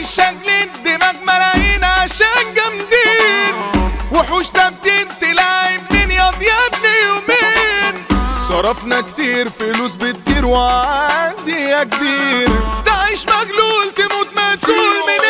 مش شاغلين دماغ ملايين عشان جامدين وحوش ثابتين تلاعب مين يا ابني يومين صرفنا كتير فلوس بتطير وعندي يا كبير تعيش مغلول تموت مقتول من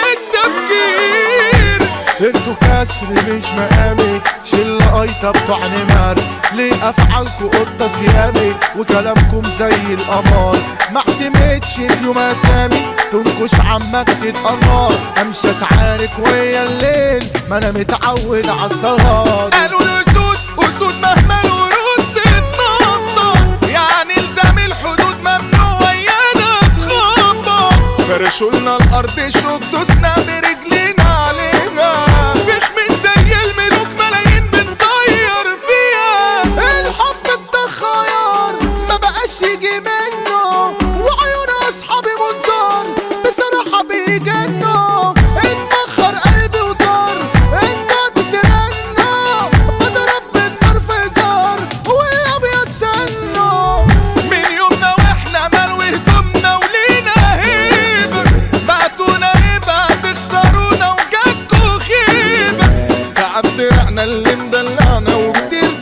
التفكير انتوا كسر مش مقامي شلة قايطة بتوع نمر ليه افعالكوا قطة سيامي وكلامكم زي القمر ما اعتمدش في يوم اسامي تنكش عمك تتقمر امشي اتعارك ويا الليل ما انا متعود عالسهر قالوا الاسود اسود مهما الورود تتنطط يعني الزام الحدود ممنوع ويانا تخبط فرشوا لنا الارض شوك دوسنا برجلينا عليها فيش من زي الملوك ملايين بنطير فيها الحب التخير ما بقاش يجي منه وعيون اصحابي منظر بصراحة بيجنوا اتبخر قلبي وطار انت تترنى بضرب بالنار في زار والابيض سنه من يومنا واحنا ملوي هدومنا ولينا هيبة بعتونا هيبة تخسرونا وجاتكوا خيبة تعب درعنا اللي مدلعنا وكتير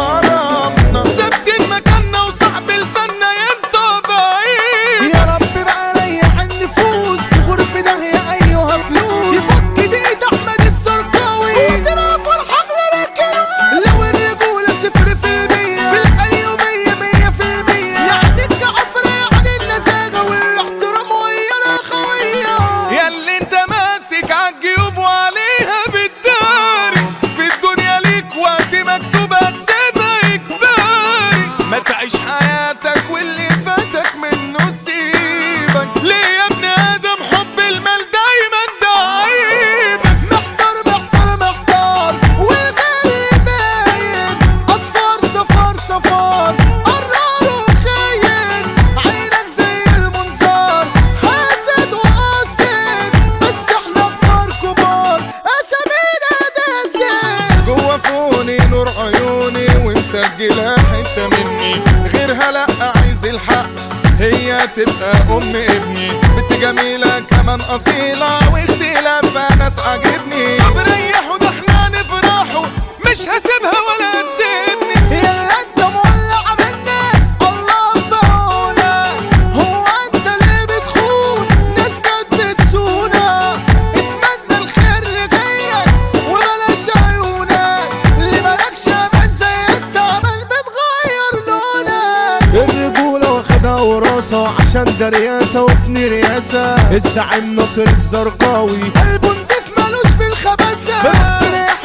صرفنا ثابتين مكاننا وصاحب لساننا ينطى بعيد يا رب بقى ريح النفوس تغور في داهية أيها فلوس يفك دقيقة أحمد السرقاوي وتبقى فرحة أغلى من الكروس لو الرجولة صفر في المية في القليومية مية في المية يعني الجعفر يعني النزاهة والاحترام ويا الأخوية ياللي انت ماسك عالجيوب وعليها بتداري في الدنيا ليك وقت مكتوب هتسيبها اجباري ما تعيش حياتك واللي فاتك منه سيبك ليه يا ابن ادم حب المال دايما ده عيبك محتار محتار محتار والغالي باين أصفار صفار صفار قرار وخاين عينك زي المنظار حاسد وقاسد بس احنا كبار كبار أسامينا داسد جوا فوني نور عيوني ومسجلها حتة مني غيرها لا عايز الحق هي تبقى ام ابني بنت جميلة كمان اصيلة واختلافها ناس عاجبني طب ريحوا ده احنا نفرحوا مش هسيبها ولا هتسيبني يلا انت مولع منك الله في عونك هو انت ليه بتخون ناس كانت بتسونا اتمنى الخير لغيرك وبلاش عيونك اللي مالكش امان زي انت عمال بتغير لونك الرجولة واخدها وراسة عشان ده رياسة وابن رياسة الزعيم ناصر الزرقاوي قلبه نضيف مالوش في الخباثة ربنا